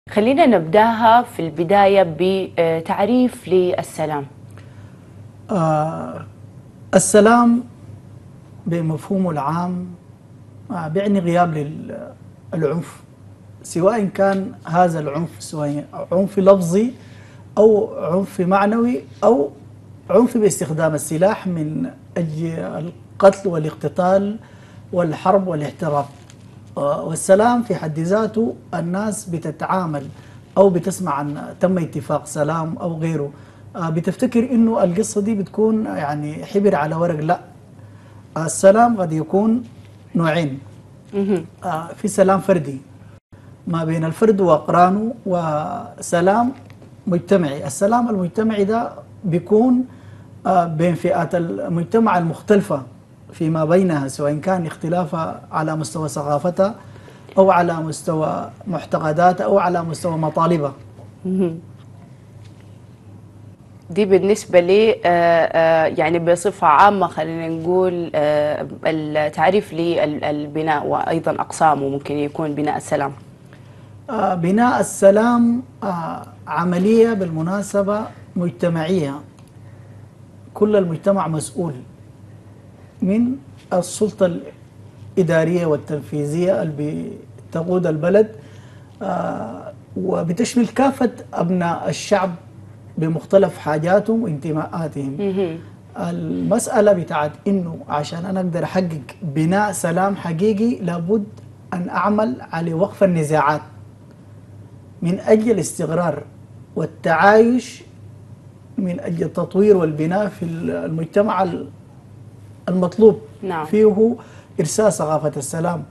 خلينا نبداها في البداية بتعريف للسلام آه السلام بمفهومه العام آه بيعني غياب للعنف سواء كان هذا العنف سواء عنف لفظي أو عنف معنوي أو عنف باستخدام السلاح من أجل القتل والاقتتال والحرب والاحتراق والسلام في حد ذاته الناس بتتعامل أو بتسمع عن تم اتفاق سلام أو غيره بتفتكر إنه القصة دي بتكون يعني حبر على ورق لا السلام قد يكون نوعين في سلام فردي ما بين الفرد وأقرانه وسلام مجتمعي السلام المجتمعي ده بيكون بين فئات المجتمع المختلفة فيما بينها سواء كان اختلافها على مستوى ثقافتها أو على مستوى معتقداتها أو على مستوى مطالبها دي بالنسبة لي يعني بصفة عامة خلينا نقول التعريف للبناء وأيضا أقسامه ممكن يكون بناء السلام بناء السلام عملية بالمناسبة مجتمعية كل المجتمع مسؤول من السلطة الإدارية والتنفيذية اللي بتقود البلد وبتشمل كافة أبناء الشعب بمختلف حاجاتهم وانتماءاتهم المسألة بتاعت إنه عشان أنا أقدر أحقق بناء سلام حقيقي لابد أن أعمل على وقف النزاعات من أجل الاستقرار والتعايش من أجل التطوير والبناء في المجتمع المطلوب نعم. فيه إرساء ثقافة السلام